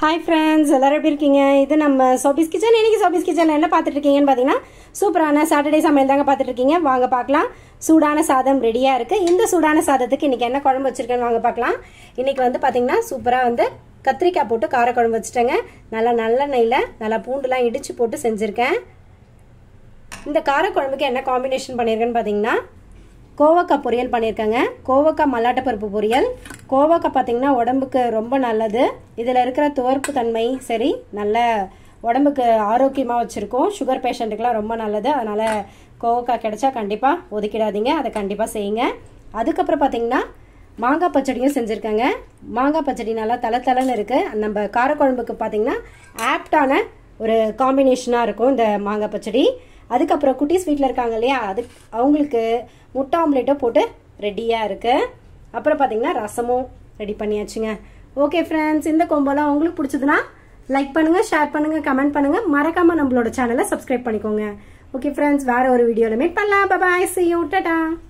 hi friends எல்லாரும் எப்படி இருக்கீங்க இது நம்ம சோபிஸ் கிச்சன் இன்னைக்கு சோபிஸ் கிச்சனில் என்ன பார்த்துட்டு இருக்கீங்கன்னு பார்த்தீங்கன்னா சூப்பரான சாட்டர்டே சமையல் தாங்க பார்த்துட்டு இருக்கீங்க வாங்க பார்க்கலாம் சூடான சாதம் ரெடியாக இருக்குது இந்த சூடான சாதத்துக்கு இன்னைக்கு என்ன குழம்பு வச்சிருக்கேன்னு வாங்க பார்க்கலாம் இன்னைக்கு வந்து பார்த்தீங்கன்னா சூப்பராக வந்து கத்திரிக்காய் போட்டு காரக்குழம்பு வச்சுட்டேங்க நல்லா நல்ல நெய்யில் நல்லா பூண்டுலாம் இடிச்சு போட்டு செஞ்சுருக்கேன் இந்த காரக்குழம்புக்கு என்ன காம்பினேஷன் பண்ணியிருக்கேன்னு பார்த்தீங்கன்னா கோவக்காய் பொரியல் பண்ணியிருக்கேங்க கோவக்காய் மல்லாட்டை பருப்பு பொரியல் கோவக்காய் பார்த்தீங்கன்னா உடம்புக்கு ரொம்ப நல்லது இதில் இருக்கிற துவர்ப்பு தன்மை சரி நல்ல உடம்புக்கு ஆரோக்கியமாக வச்சுருக்கோம் சுகர் பேஷண்ட்டுக்கெலாம் ரொம்ப நல்லது அதனால் கோவக்காய் கிடைச்சா கண்டிப்பாக ஒதுக்கிடாதீங்க அதை கண்டிப்பாக செய்யுங்க அதுக்கப்புறம் பார்த்தீங்கன்னா மாங்காய் பச்சடியும் செஞ்சுருக்கேங்க மாங்காய் பச்சடி நல்லா தலை தலைன்னு இருக்குது நம்ம காரக்குழம்புக்கு பார்த்தீங்கன்னா ஆப்டான ஒரு காம்பினேஷனாக இருக்கும் இந்த மாங்காய் பச்சடி அதுக்கப்புறம் குட்டீஸ் வீட்டில் இருக்காங்க இல்லையா அது அவங்களுக்கு முட்டை ஆம்லேட்டோ போட்டு ரெடியாக இருக்குது அப்புறம் பார்த்தீங்கன்னா ரசமும் ரெடி பண்ணியாச்சுங்க ஓகே ஃப்ரெண்ட்ஸ் இந்த கொம்போலாம் உங்களுக்கு பிடிச்சதுன்னா லைக் பண்ணுங்கள் ஷேர் பண்ணுங்கள் கமெண்ட் பண்ணுங்கள் மறக்காமல் நம்மளோட சேனலை சப்ஸ்கிரைப் பண்ணிக்கோங்க ஓகே ஃப்ரெண்ட்ஸ் வேறு ஒரு வீடியோவில் மீட் பண்ணலாம் பாய் சி யூ டட்டா